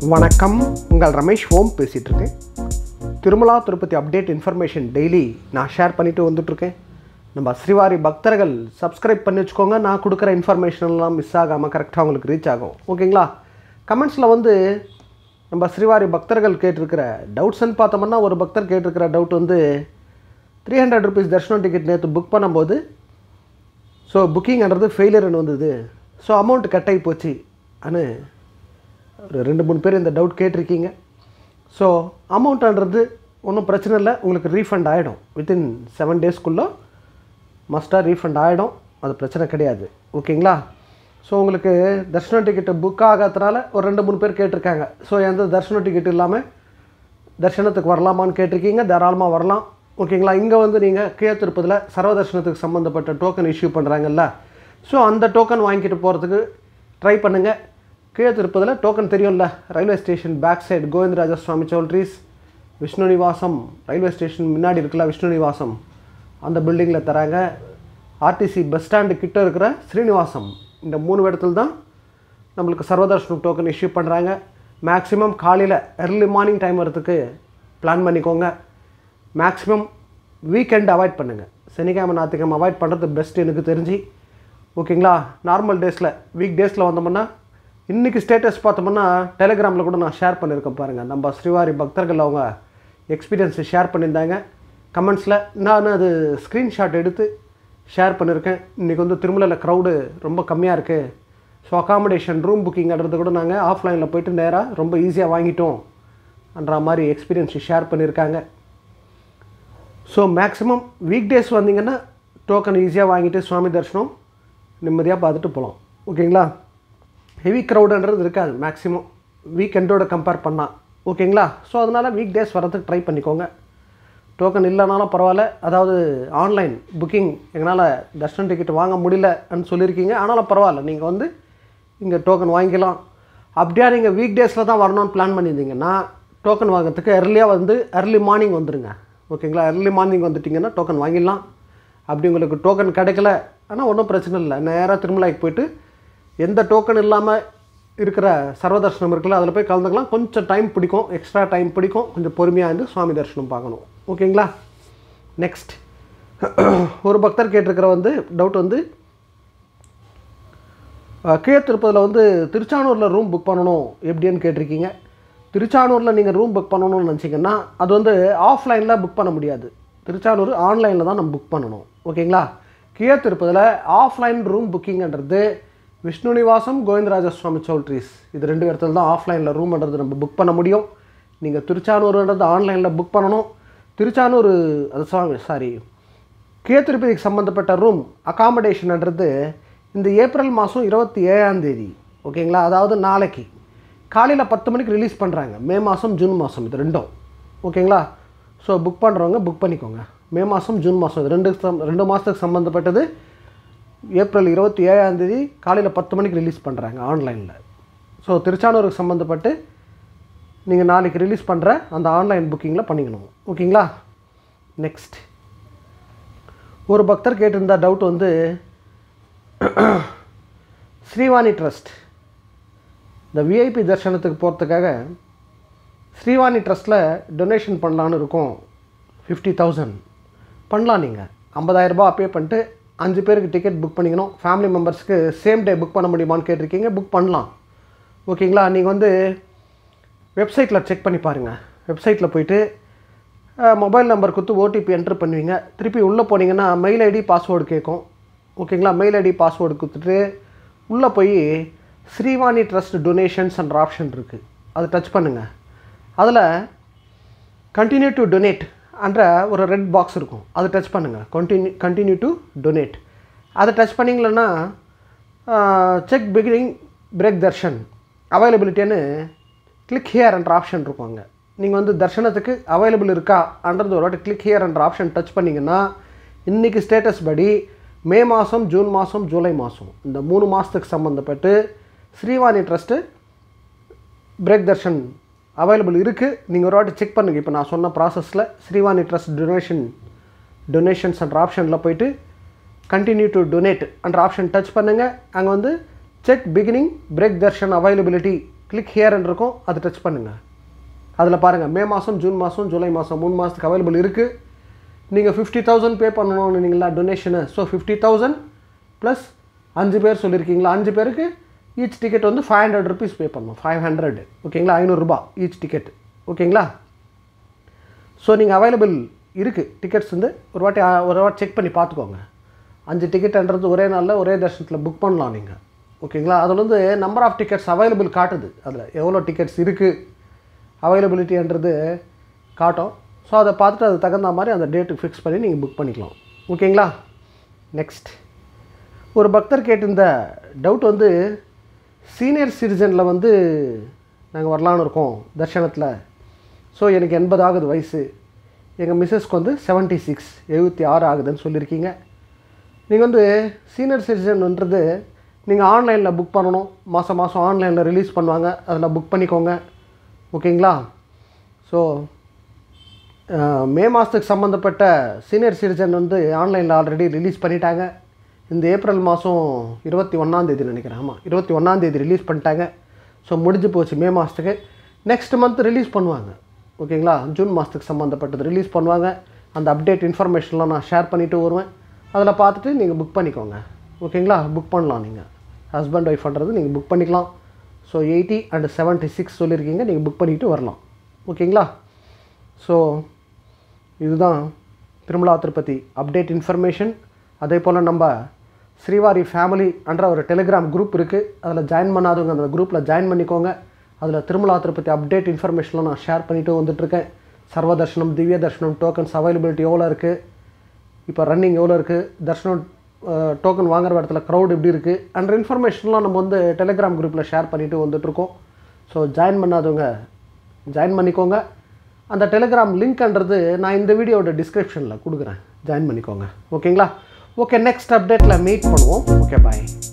வணக்கம் உங்கள் ரமேஷ் ஓம் பேசிகிட்டு இருக்கேன் Tirumala Tirupati update information daily நான் ஷேர் பண்ணிட்டு வந்துட்டுருக்கேன் நம்ம ஸ்ரீவாரி பக்தர்கள் சப்ஸ்கிரைப் பண்ணி வச்சுக்கோங்க நான் கொடுக்குற இன்ஃபர்மேஷன் எல்லாம் மிஸ் ஆகாமல் கரெக்டாக உங்களுக்கு ரீச் ஆகும் ஓகேங்களா கமெண்ட்ஸில் வந்து நம்ம ஸ்ரீவாரி பக்தர்கள் கேட்டிருக்கிற டவுட்ஸ்ன்னு பார்த்தோம்னா ஒரு பக்தர் கேட்டிருக்கிற டவுட் வந்து த்ரீ ஹண்ட்ரட் ருபீஸ் தர்ஷனம் டிக்கெட் நேற்று புக் பண்ணும்போது ஸோ புக்கிங்ன்றது ஃபெயிலியர்னு வந்தது ஸோ அமௌண்ட் கட் ஆகி போச்சு அனு ஒரு ரெண்டு மூணு பேர் இந்த டவுட் கேட்டிருக்கீங்க ஸோ அமௌண்ட்ன்றது ஒன்றும் பிரச்சனை இல்லை உங்களுக்கு ரீஃபண்ட் ஆகிடும் வித்தின் செவன் டேஸ்க்குள்ளே மஸ்ட்டாக ரீஃபண்ட் ஆகிடும் அது பிரச்சனை கிடையாது ஓகேங்களா ஸோ உங்களுக்கு தர்ஷன டிக்கெட்டு புக் ஆகாதனால ஒரு ரெண்டு மூணு பேர் கேட்டிருக்காங்க ஸோ எந்த தர்ஷன டிக்கெட் இல்லாமல் தர்ஷனத்துக்கு வரலாமான்னு கேட்டிருக்கீங்க தாராளமாக வரலாம் ஓகேங்களா இங்கே வந்து நீங்கள் கீழே திருப்பதில் சர்வ தர்ஷனத்துக்கு சம்மந்தப்பட்ட டோக்கன் இஷ்யூ பண்ணுறாங்கல்ல ஸோ அந்த டோக்கன் வாங்கிட்டு போகிறதுக்கு ட்ரை பண்ணுங்கள் கீழே திருப்பதில் டோக்கன் தெரியும்ல railway station back side Govindaraja Swamy choultries Vishnu Nivasam railway station முன்னாடி இருக்குல்ல விஷ்ணு நிவாசம் அந்த பில்டிங்கில் தராங்க ஆர்டிசி பஸ் ஸ்டாண்டு கிட்ட இருக்கிற ஸ்ரீனிவாசம் இந்த மூணு இடத்துல தான் நம்மளுக்கு சர்வதர்ஷனம் டோக்கன் இஷ்யூ பண்ணுறாங்க மேக்ஸிமம் காலையில் early மார்னிங் டைம் வரதுக்கு பிளான் பண்ணிக்கோங்க மேக்ஸிமம் வீக்கெண்ட் அவாய்ட் பண்ணுங்கள் சனிக்கிழமை ஞாயிற்றுக்கிழமை அவாய்ட் பண்ணுறது பெஸ்ட் எனக்கு தெரிஞ்சு ஓகேங்களா நார்மல் டேஸில் வீக் டேஸில் வந்தோம்னா இன்றைக்கி ஸ்டேட்டஸ் பார்த்தோம்னா டெலிகிராமில் கூட நான் ஷேர் பண்ணியிருக்கேன் பாருங்கள் நம்ம ஸ்ரீவாரி பக்தர்கள் அவங்க எக்ஸ்பீரியன்ஸை ஷேர் பண்ணியிருந்தாங்க கமெண்ட்ஸில் நான் அது ஸ்க்ரீன்ஷாட் எடுத்து ஷேர் பண்ணியிருக்கேன் இன்றைக்கி வந்து திருமலையில் க்ரௌடு ரொம்ப கம்மியாக இருக்குது ஸோ அகாமடேஷன் ரூம் புக்கிங்கிறது கூட நாங்கள் ஆஃப்லைனில் போயிட்டு நேராக ரொம்ப ஈஸியாக வாங்கிட்டோம் என்ற மாதிரி எக்ஸ்பீரியன்ஸ் ஷேர் பண்ணியிருக்காங்க ஸோ மேக்ஸிமம் வீக் டேஸ் வந்தீங்கன்னா டோக்கன் ஈஸியாக வாங்கிட்டு சுவாமி தரிசனம் நிம்மதியாக பார்த்துட்டு போகலாம் ஓகேங்களா ஹெவி க்ரௌடுன்றது இருக்காது மேக்ஸிமம் வீக்கெண்டோட கம்பேர் பண்ணால் ஓகேங்களா ஸோ அதனால் வீக் டேஸ் வரதுக்கு ட்ரை பண்ணிக்கோங்க டோக்கன் இல்லைனாலும் பரவாயில்ல அதாவது ஆன்லைன் புக்கிங் எங்களால் தர்ஷன் டிக்கெட் வாங்க முடியலன்னு சொல்லியிருக்கீங்க ஆனாலும் பரவாயில்ல நீங்கள் வந்து இங்கே டோக்கன் வாங்கிக்கலாம் அப்படியா நீங்கள் வீக் டேஸில் தான் வரணும்னு பிளான் பண்ணியிருந்தீங்கன்னா டோக்கன் வாங்குறதுக்கு early-ஆ வந்து early மார்னிங் வந்துடுங்க ஓகேங்களா early மார்னிங் வந்துட்டிங்கன்னா டோக்கன் வாங்கிடலாம் அப்படி உங்களுக்கு டோக்கன் கிடைக்கல ஆனால் ஒன்றும் பிரச்சனை இல்லை நேராக திருமலாய்க்கு போயிட்டு எந்த டோக்கன் இல்லாமல் இருக்கிற சர்வதர்ஷனம் இருக்குல்ல அதில் போய் கலந்துக்கலாம் கொஞ்சம் டைம் பிடிக்கும் எக்ஸ்ட்ரா டைம் பிடிக்கும் கொஞ்சம் பொறுமையாக இருந்து சுவாமி தரிசனம் பார்க்கணும் ஓகேங்களா நெக்ஸ்ட் ஒரு பக்தர் கேட்டிருக்கிற வந்து டவுட் வந்து அஹ், கீழே திருப்பதியில் வந்து திருச்சானூரில் ரூம் புக் பண்ணணும் எப்படின்னு கேட்டிருக்கீங்க திருச்சானூரில் நீங்கள் ரூம் புக் பண்ணணும்னு நினச்சிங்கன்னா அது வந்து ஆஃப்லைனில் புக் பண்ண முடியாது திருச்சானூர் ஆன்லைனில் தான் நம்ம புக் பண்ணணும் ஓகேங்களா கீழே திருப்பதியில் ஆஃப்லைன் ரூம் புக்கிங்ன்றது விஷ்ணு நிவாசம் கோவிந்தராஜ சுவாமி சௌல்ட்ரிஸ் இது ரெண்டு இடத்துல தான் ஆஃப்லைனில் ரூம்ன்றது நம்ம புக் பண்ண முடியும் நீங்கள் திருச்சானூர்ன்றது ஆன்லைனில் புக் பண்ணணும் திருச்சானூர் அது சாரி கீழே திருப்பதிக்கு சம்மந்தப்பட்ட ரூம் அகாமடேஷன்ன்றது இந்த ஏப்ரல் மாதம் இருபத்தி ஏழாம் தேதி ஓகேங்களா அதாவது நாளைக்கு காலையில் பத்து மணிக்கு ரிலீஸ் பண்ணுறாங்க மே மாதம் ஜூன் மாதம் இது ரெண்டும் ஓகேங்களா ஸோ புக் பண்ணுறவங்க புக் பண்ணிக்கோங்க மே மாதம் ஜூன் மாதம் இது ரெண்டு சம் ரெண்டு மாதத்துக்கு சம்மந்தப்பட்டது ஏப்ரல் இருபத்தி ஏழாம் தேதி காலையில் பத்து மணிக்கு ரிலீஸ் பண்ணுறாங்க ஆன்லைனில் ஸோ திருச்சானூருக்கு சம்மந்தப்பட்டு நீங்கள் நாளைக்கு ரிலீஸ் பண்ணுற அந்த ஆன்லைன் புக்கிங்கில் பண்ணிக்கணும் ஓகேங்களா நெக்ஸ்ட் ஒரு பக்தர் கேட்டிருந்த டவுட் வந்து ஸ்ரீவாணி ட்ரஸ்ட் இந்த விஐபி தர்ஷனத்துக்கு போகிறதுக்காக ஸ்ரீவாணி ட்ரஸ்ட்டில் டொனேஷன் பண்ணலான்னு இருக்கோம் ஃபிஃப்டி தௌசண்ட் பண்ணலாம் நீங்கள் ஐம்பதாயிரரூபா பே பண்ணிட்டு அஞ்சு பேருக்கு டிக்கெட் புக் பண்ணிக்கணும் ஃபேமிலி மெம்பர்ஸ்க்கு சேம் டே புக் பண்ண முடியுமான்னு கேட்டிருக்கீங்க புக் பண்ணலாம் ஓகேங்களா நீங்கள் வந்து வெப்சைட்டில் செக் பண்ணி பாருங்கள் வெப்சைட்டில் போயிட்டு மொபைல் நம்பர் கொடுத்து ஓடிபி என்ட்ரு பண்ணுவீங்க திருப்பி உள்ளே போனீங்கன்னா மெயில் ஐடி பாஸ்வேர்டு கேட்கும் ஓகேங்களா மெயில் ஐடி பாஸ்வேர்டு கொடுத்துட்டு உள்ளே போய் Srivani trust donations and option இருக்குது அதை டச் பண்ணுங்கள் அதில் கண்டினியூ டு டொனேட் என்ற ஒரு ரெட் பாக்ஸ் இருக்கும் அதை டச் பண்ணுங்கள் கண்டினியூ கண்டினியூ டு டொனேட் அதை டச் பண்ணிங்களன்னா செக் பிகினிங் பிரேக் தர்ஷன் அவைலபிலிட்டின்னு கிளிக் ஹியர் என்ற ஆப்ஷன் இருக்கும் அங்கே நீங்கள் வந்து தர்ஷனத்துக்கு அவைலபிள் இருக்கான்றது ஒரு வாட்டி கிளிக் ஹியர் என்ற ஆப்ஷன் டச் பண்ணிங்கன்னா இன்றைக்கி ஸ்டேட்டஸ் படி மே மாதம் ஜூன் மாதம் ஜூலை மாதம் இந்த மூணு மாதத்துக்கு சம்மந்தப்பட்டு Srivani trust break darshan available இருக்குது நீங்கள் ஒரு வாட்டி செக் பண்ணுங்கள் இப்போ நான் சொன்ன ப்ராசஸில் ஸ்ரீவாணி ட்ரஸ்ட் டொனேஷன் டொனேஷன்ஸ் என்ற ஆப்ஷனில் போயிட்டு கண்டினியூ டு டொனேட் என்ற ஆப்ஷன் டச் பண்ணுங்கள் அங்கே வந்து check beginning break darshan availability click ஹியர்ன்னு இருக்கும் அதை டச் பண்ணுங்கள் அதில் பாருங்கள் மே மாதம் ஜூன் மாதம் ஜூலை மாதம் மூணு மாதத்துக்கு அவைலபிள் இருக்குது நீங்கள் ஃபிஃப்டி தௌசண்ட் பே பண்ணணும்னு நீங்களா donation so fifty thousand plus அஞ்சு பேர் சொல்லியிருக்கீங்களா அஞ்சு பேருக்கு ஈச் டிக்கெட் வந்து ஃபைவ் ஹண்ட்ரட் ருபீஸ் பே பண்ணணும் ஃபைவ் ஹண்ட்ரட் ஓகேங்களா ஐநூறுரூபா ஈச் டிக்கெட் ஓகேங்களா ஸோ நீங்கள் அவைலபிள் இருக்குது டிக்கெட்ஸ் வந்து ஒரு வாட்டி ஆ- ஒரு வாட்டி செக் பண்ணி பார்த்துக்கோங்க அஞ்சு டிக்கெட்ன்றது ஒரே நாளில் ஒரே தர்ஷனத்தில் புக் பண்ணலாம் நீங்கள் ஓகேங்களா அதில் வந்து நம்பர் ஆஃப் டிக்கெட்ஸ் அவைலபிள் காட்டுது அதில் எவ்வளோ டிக்கெட்ஸ் இருக்குது அவைலபிலிட்டின்றது காட்டும் ஸோ அதை பார்த்துட்டு அது தகுந்த மாதிரி அந்த டேட்டுக்கு ஃபிக்ஸ் பண்ணி நீங்கள் புக் பண்ணிக்கலாம் ஓகேங்களா நெக்ஸ்ட் ஒரு பக்தர் கேட்டிருந்த டவுட் வந்து சீனியர் சிட்டிசனில் வந்து நாங்கள் வரலான்னு இருக்கோம் தர்ஷனத்தில் ஸோ எனக்கு எண்பது ஆகுது வயசு எங்கள் மிஸ்ஸஸ்க்கு வந்து 76 சிக்ஸ் எழுபத்தி ஆறு ஆகுதுன்னு சொல்லியிருக்கீங்க நீங்கள் வந்து சீனியர் சிட்டிசன்ன்றது நீங்கள் ஆன்லைனில் புக் பண்ணணும் மாதம் மாதம் ஆன்லைனில் ரிலீஸ் பண்ணுவாங்க அதில் புக் பண்ணிக்கோங்க ஓகேங்களா ஸோ மே மாதத்துக்கு சம்மந்தப்பட்ட சீனியர் சிட்டிசன் வந்து ஆன்லைனில் ஆல்ரெடி ரிலீஸ் பண்ணிட்டாங்க இந்த ஏப்ரல் மாதம் இருபத்தி ஒன்றாந்தேதி நினைக்கிறேன் ஆமாம் இருபத்தி ஒன்றாந்தேதி ரிலீஸ் பண்ணிட்டாங்க ஸோ முடிஞ்சு போச்சு மே மாதத்துக்கு நெக்ஸ்ட் மந்த் ரிலீஸ் பண்ணுவாங்க ஓகேங்களா ஜூன் மாதத்துக்கு சம்மந்தப்பட்டது ரிலீஸ் பண்ணுவாங்க அந்த அப்டேட் இன்ஃபர்மேஷன்லாம் நான் ஷேர் பண்ணிவிட்டு வருவேன் அதில் பார்த்துட்டு நீங்கள் புக் பண்ணிக்கோங்க ஓகேங்களா புக் பண்ணலாம் நீங்கள் ஹஸ்பண்ட் ஒய்ஃப்ன்றது நீங்கள் புக் பண்ணிக்கலாம் so eighty and seventy six சொல்லியிருக்கீங்க நீங்கள் புக் பண்ணிட்டு வரலாம் ஓகேங்களா ஸோ இதுதான் திருமலா திருப்பதி அப்டேட் இன்ஃபர்மேஷன் அதே போல் நம்ம ஸ்ரீவாரி ஃபேமிலி என்ற ஒரு டெலிகிராம் குரூப் இருக்குது அதில் ஜாயின் பண்ணாதவங்க அந்த குரூப்பில் ஜாயின் பண்ணிக்கோங்க அதில் திருமலா திருப்பதி அப்டேட் இன்ஃபர்மேஷன்லாம் நான் ஷேர் பண்ணிட்டு வந்துட்டுருக்கேன் சர்வ தர்ஷனம் திவ்ய தர்ஷனம் டோக்கன்ஸ் அவைலபிலிட்டி எவ்வளோ இருக்குது இப்போ ரன்னிங் எவ்வளோ இருக்குது தர்ஷனம் டோக்கன் வாங்குற இடத்துல க்ரௌட் எப்படி இருக்குது அண்ட் இன்ஃபர்மேஷன்லாம் நம்ம வந்து டெலிகிராம் குரூப்பில் ஷேர் பண்ணிட்டு வந்துட்டுருக்கோம் ஸோ ஜாயின் பண்ணாதவங்க ஜாயின் பண்ணிக்கோங்க அந்த டெலிகிராம் லிங்க்ன்றது நான் இந்த வீடியோட டிஸ்கிரிப்ஷனில் கொடுக்குறேன் ஜாயின் பண்ணிக்கோங்க ஓகேங்களா ஓகே நெக்ஸ்ட் அப்டேட்டில் மீட் பண்ணுவோம் ஓகே பாய்